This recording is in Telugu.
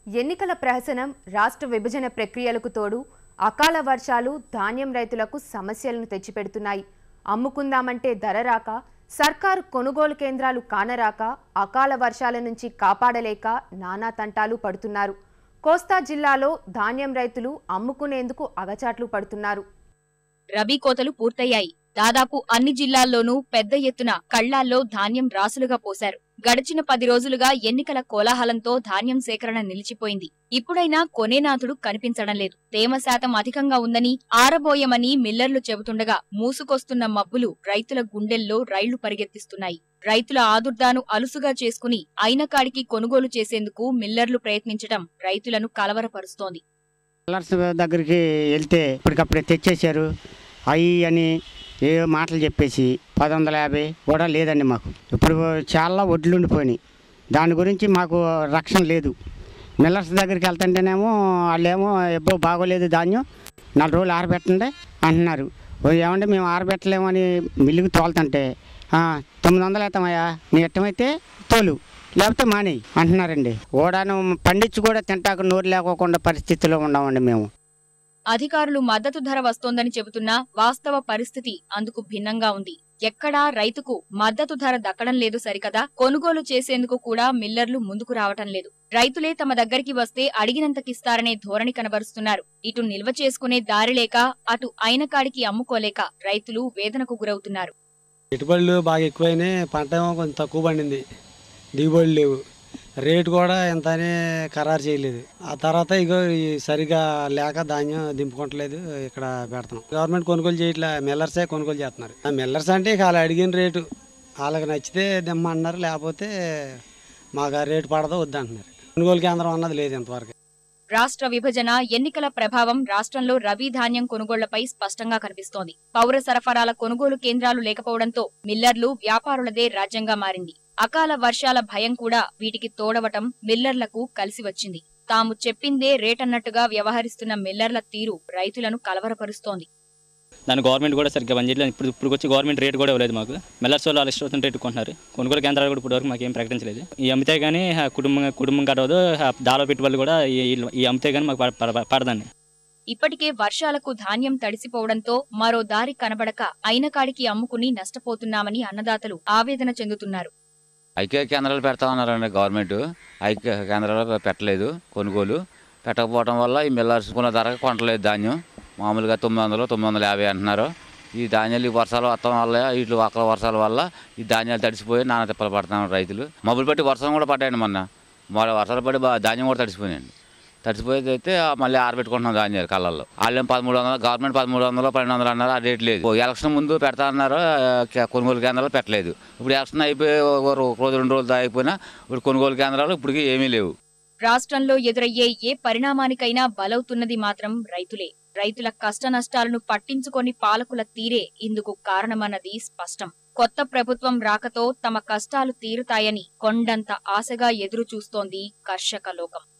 ఎన్నికల ప్రహసనం రాష్ట్ర విభజన ప్రక్రియలకు తోడు అకాల వర్షాలు ధాన్యం రైతులకు సమస్యలను తెచ్చిపెడుతున్నాయి అమ్ముకుందామంటే ధర రాక సర్కారు కొనుగోలు కేంద్రాలు కానరాక అకాల వర్షాల నుంచి కాపాడలేక నానా తంటాలు పడుతున్నారు కోస్తా జిల్లాలో ధాన్యం రైతులు అమ్ముకునేందుకు అగచాట్లు పడుతున్నారు రబీ కోతలు పూర్తయ్యాయి దాదాపు అన్ని జిల్లాల్లోనూ పెద్ద ఎత్తున కళ్లాల్లో ధాన్యం రాసులుగా పోశారు గడిచిన పది రోజులుగా ఎన్నికల కోలాహలంతో ధాన్యం సేకరణ నిలిచిపోయింది ఇప్పుడైనా కొనేనాథుడు కనిపించడం లేదు తేమ శాతం అధికంగా ఉందని ఆరబోయమని మిల్లర్లు చెబుతుండగా మూసుకొస్తున్న మబ్బులు రైతుల గుండెల్లో రైళ్లు పరిగెత్తిస్తున్నాయి రైతుల ఆదుర్దాను అలుసుగా చేసుకుని అయిన కాడికి కొనుగోలు చేసేందుకు మిల్లర్లు ప్రయత్నించడం రైతులను కలవరపరుస్తోంది కలర్స్ దగ్గరికి వెళ్తే ఇప్పటికప్పుడే తెచ్చేశారు అవి అని ఏ మాటలు చెప్పేసి పది వందల యాభై కూడా లేదండి మాకు ఇప్పుడు చాలా వడ్లు ఉండిపోయినాయి దాని గురించి మాకు రక్షణ లేదు మిల్లర్స్ దగ్గరికి వెళ్తుంటేనేమో వాళ్ళేమో ఎబ్బో బాగోలేదు ధాన్యం నాలుగు రోజులు ఆరబెట్టండి అంటున్నారు ఓ ఏమంటే మేము ఆరబెట్టలేము అని మిల్లుకి తోలుతుంటే "ఆ, తొమ్మిది వందలు వేస్తామయ్యా నీ ఇష్టమైతే తోలు లేకపోతే మానేయి అంటున్నారండి ఓడాను పండించి కూడా తింటాక నోరు లేకోకుండా పరిస్థితిలో ఉన్నామండి మేము అధికారులు మద్దతు ధర వస్తోందని చెబుతున్నా వాస్తవ పరిస్థితి అందుకు భిన్నంగా ఉంది ఎక్కడా రైతుకు మద్దతు ధర దక్కడం లేదు సరికదా కొనుగోలు చేసేందుకు కూడా మిల్లర్లు ముందుకు రావటం లేదు రైతులే తమ దగ్గరికి వస్తే అడిగినంతకిస్తారనే ధోరణి కనబరుస్తున్నారు ఇటు నిల్వ చేసుకునే దారి లేక అటు అయిన కాడికి అమ్ముకోలేక రైతులు వేదనకు గురవుతున్నారు పెట్టుబడులు బాగా ఎక్కువైనాయి పంట ఏమో కొంచెం తక్కువ పండింది దిగుబడులు లేవు రేటు కూడా ఎంత అని ఖరారు చేయలేదు ఆ తర్వాత ఇగో ఈ సరిగా లేక ధాన్యం దింపుకోవట్లేదు ఇక్కడ పెడతాం గవర్నమెంట్ కొనుగోలు చేయట్లే మిల్లర్సే కొనుగోలు చేస్తున్నారు ఆ మిల్లర్స్ అంటే ఇక వాళ్ళు అడిగిన రేటు వాళ్ళకి నచ్చితే దిమ్మన్నారు లేకపోతే మాకు ఆ రేటు పడదో వద్దంటున్నారు కొనుగోలు కేంద్రం అన్నది లేదు ఇంతవరకు రాష్ట్ర విభజన ఎన్నికల ప్రభావం రాష్ట్రంలో రబీ ధాన్యం కొనుగోళ్లపై స్పష్టంగా కనిపిస్తోంది పౌర సరఫరాల కొనుగోలు కేంద్రాలు లేకపోవడంతో మిల్లర్లు వ్యాపారులదే రాజ్యంగా మారింది అకాల వర్షాల భయం కూడా వీటికి తోడవటం మిల్లర్లకు కలిసి వచ్చింది తాము చెప్పిందే రేటన్నట్టుగా వ్యవహరిస్తున్న మిల్లర్ల తీరు రైతులను కలవరపరుస్తోంది దాని గవర్నమెంట్ కూడా సరిగ్గా పనిచేయలేదు ఇప్పుడు ఇప్పుడు వచ్చి గవర్నమెంట్ రేట్ కూడా ఇవ్వలేదు మాకు మెల్లర్స్ వాళ్ళు ఇష్టం వచ్చిన రేటు కొంటున్నారు కొనుగోలు కేంద్రాలు కూడా ఇప్పటివరకు మాకు ఏం ప్రకటించలేదు ఈ అమ్మితే కానీ ఆ, కుటుంబం కుటుంబం కట్టవదు ఆ, దాలో పెట్టుబడులు కూడా ఈ- ఈ- ఈ అమ్మితే కానీ మాకు పడ- పడ- పడదండి ఇప్పటికే వర్షాలకు ధాన్యం తడిసిపోవడంతో మరో దారి కనబడక అయిన కాడికి అమ్ముకుని నష్టపోతున్నామని అన్నదాతలు ఆవేదన చెందుతున్నారు ఐక్య కేంద్రాలు పెడతామన్నారండి గవర్నమెంట్ ఐక్య కేంద్రాలు పెట్టలేదు కొనుగోలు పెట్టకపోవడం వల్ల ఈ మిల్లర్స్ కొన్న ధరకు కొనట్లేదు ధాన్యం మామూలుగా తొమ్మిది వందలు తొమ్మిది వందల యాభై అంటున్నారు ఈ ధాన్యాలు ఈ వర్షాలు వస్తాం వల్ల ఇట్లు అక్కల వర్షాల వల్ల ఈ ధాన్యాలు తడిసిపోయి నానా తిప్పలు పడుతున్నారు రైతులు మబ్బులు పట్టి వర్షం కూడా పడ్డాయండి మొన్న మొన్న వర్షాలు పడి బా- ధాన్యం కూడా తడిసిపోయాయండి తడిసిపోయేది అయితే ఆ మళ్ళీ ఆరబెట్టుకుంటున్నాం ధాన్యాలు కళ్ళల్లో వాళ్ళేం పదమూడు వందలు గవర్నమెంట్ పదమూడు వందలు పన్నెండు వందలు అన్నారు ఆ రేట్ లేదు ఓ ఎలక్షన్ ముందు పెడతా అన్నారు ఆ, కే- కొనుగోలు కేంద్రాలు పెట్టలేదు ఇప్పుడు ఎలక్షన్ అయిపోయి ఒక రో- ఒక రోజు రెండు రోజులు అయిపోయినా ఇప్పుడు కొనుగోలు కేంద్రాలు ఇప్పటికీ ఏమీ లేవు రాష్ట్రంలో ఎదురయ్యే ఏ పరిణామానికైనా బలవుతున్నది మాత్రం రైతులే రైతుల కష్ట నష్టాలను పట్టించుకొని పాలకుల తీరే ఇందుకు కారణమన్నది స్పష్టం కొత్త ప్రభుత్వం రాకతో తమ కష్టాలు తీరుతాయని కొండంత ఆశగా ఎదురు చూస్తోంది కర్షక లోకం